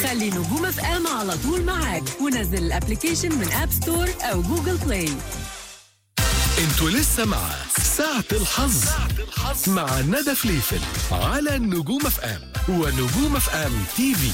خلي نجوم اف ام على طول معاك ونزل الابلكيشن من اب ستور او جوجل بلاي انتوا لسه مع ساعة الحظ مع ندى فليفل على نجوم اف ام ونجوم اف ام تي في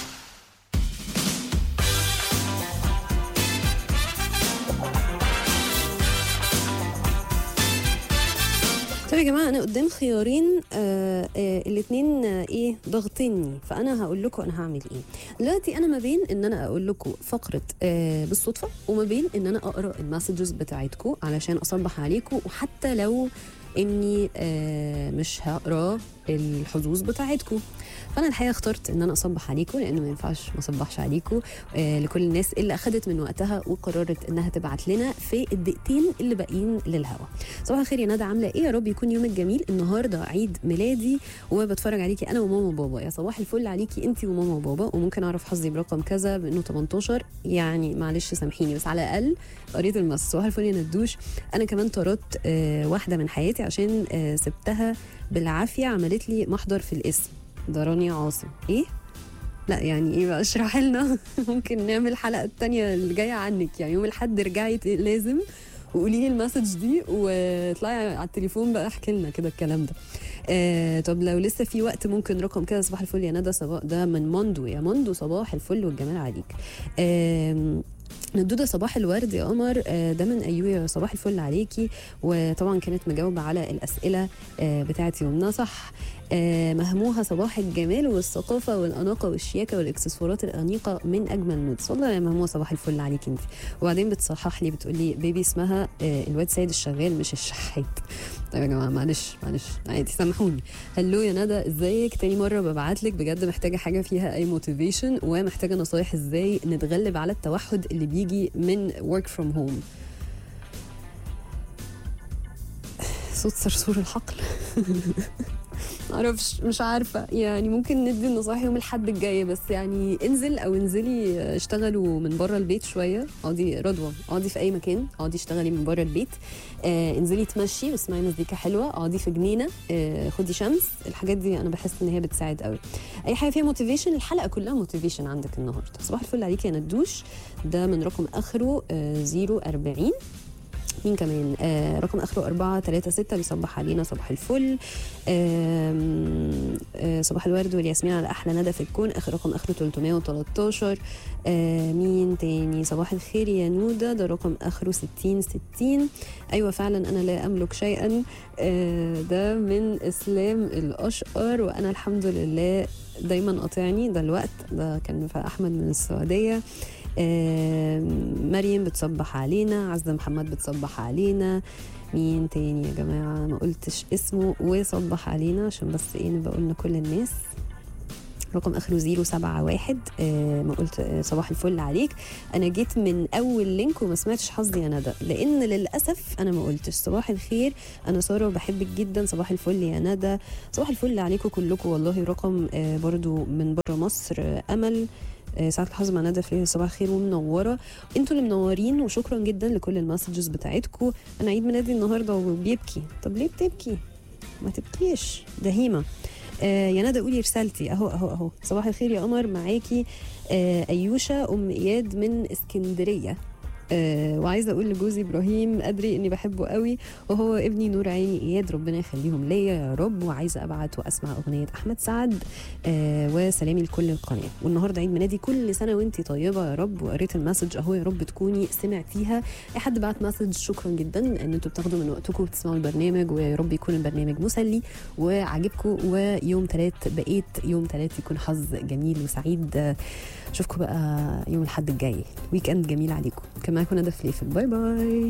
طيب يا جماعه انا قدام خيارين آه آه الاثنين آه ايه ضاغطيني فانا هقول لكم انا هعمل ايه دلوقتي انا ما بين ان انا اقول لكم فقره آه بالصدفه وما بين ان انا اقرا المسجز بتاعتكم علشان اصبح عليكم وحتى لو اني آه مش هقرا الحظوظ بتاعتكم فانا الحقيقه اخترت ان انا اصبح عليكم لان ما ينفعش ما اصبحش عليكم آه لكل الناس اللي اخذت من وقتها وقررت انها تبعت لنا في الدقيقتين اللي باقيين للهوا صباح الخير يا ندى عامله ايه يا رب يكون يومك جميل النهارده عيد ميلادي وبتفرج عليكي انا وماما وبابا يا صباح الفل عليكي انت وماما وبابا وممكن اعرف حظي برقم كذا بانه 18 يعني معلش سامحيني بس على الاقل قريت المس صباح الفل يا ندوش انا كمان طردت آه واحده من حياتي عشان آه سبتها بالعافيه عملت لي محضر في الاسم ده رانيا عاصم ايه لا يعني ايه بقى اشرح لنا ممكن نعمل حلقه التانية اللي جايه عنك يعني يوم الاحد ارجعي ت- لازم وقولي لي المسج دي واطلعي على التليفون بقى احكي لنا كده الكلام ده آه طب لو لسه في وقت ممكن رقم كده صباح الفل يا ندى صباح ده من موندو يا موندو صباح الفل والجمال عليك آم، ندودة صباح الورد يا قمر آه، ده من أيوة صباح الفل عليكي وطبعا كانت مجاوبة على الأسئلة آه، بتاعت يومنا صح آه، مهموها صباح الجمال والثقافة والأناقة والشياكة والإكسسوارات الأنيقة من أجمل نودز والله يا مهموها صباح الفل عليك انت وبعدين بتصحح لي بتقول لي بيبي اسمها آه، الواد سيد الشغال مش الشحات طيب يا جماعة معلش معلش عادي سامحوني هلو يا ندى ازيك تاني مرة ببعت لك بجد محتاجة حاجة فيها أي موتيفيشن ومحتاجة نصايح ازاي نتغلب على التوحد اللي بيجي من work from home صوت صرصور الحقل معرفش مش عارفة يعني ممكن ندي النصائح يوم الحد الجاي بس يعني انزل او انزلي اشتغلوا من بره البيت شوية اقعدي رضوى اقعدي في اي مكان اقعدي اشتغلي من بره البيت آه انزلي تمشي واسمعي مزيكا حلوة اقعدي في جنينة آه خدي شمس الحاجات دي انا بحس ان هي بتساعد قوي اي حاجة فيها موتيفيشن الحلقة كلها موتيفيشن عندك النهاردة صباح الفل عليكي يا ندوش ده من رقم اخره آه 040 مين كمان آه رقم اخره 4 3 6 بيصبح علينا صباح الفل آم، آه صباح الورد والياسمين على احلى ندى في الكون اخر رقم اخره 313 آه مين تاني صباح الخير يا نوده ده رقم اخره 60 60 ايوه فعلا انا لا املك شيئا آه ده من اسلام الاشقر وانا الحمد لله دايما قاطعني ده الوقت ده كان في احمد من السعوديه آم، مريم بتصبح علينا عزة محمد بتصبح علينا مين تاني يا جماعة ما قلتش اسمه وصبح علينا عشان بس ايه نبقى قلنا كل الناس رقم اخره 071 آه ما قلت آه صباح الفل عليك انا جيت من اول لينك وما سمعتش حظي يا ندى لان للاسف انا ما قلتش صباح الخير انا ساره وبحبك جدا صباح الفل يا ندى صباح الفل عليكم كلكم والله رقم آه برضو من بره مصر آه امل آه، ساعة الحظ مع ندى في صباح الخير ومنورة انتوا اللي منورين وشكرا جدا لكل المسجز بتاعتكم انا عيد ميلادي النهارده وبيبكي طب ليه بتبكي ما تبكيش ده هيمة آه يا ندى قولي رسالتي اهو اهو اهو صباح الخير يا قمر معاكي آه ايوشة ام اياد من اسكندرية آه وعايزه اقول لجوزي ابراهيم ادري اني بحبه قوي وهو ابني نور عيني اياد ربنا يخليهم ليا يا رب وعايزه ابعت واسمع اغنيه احمد سعد آه وسلامي لكل القناه والنهارده عيد ميلادي كل سنه وانتي طيبه يا رب وقريت المسج اهو يا رب تكوني سمعتيها اي حد بعت مسج شكرا جدا ان انتوا بتاخدوا من وقتكم وبتسمعوا البرنامج ويا رب يكون البرنامج مسلي وعاجبكم ويوم ثلاث بقيت يوم ثلاث يكون حظ جميل وسعيد آه، اشوفكم بقى يوم الاحد الجاي ويك اند جميل عليكم كان معاكم ندى فليفل باي باي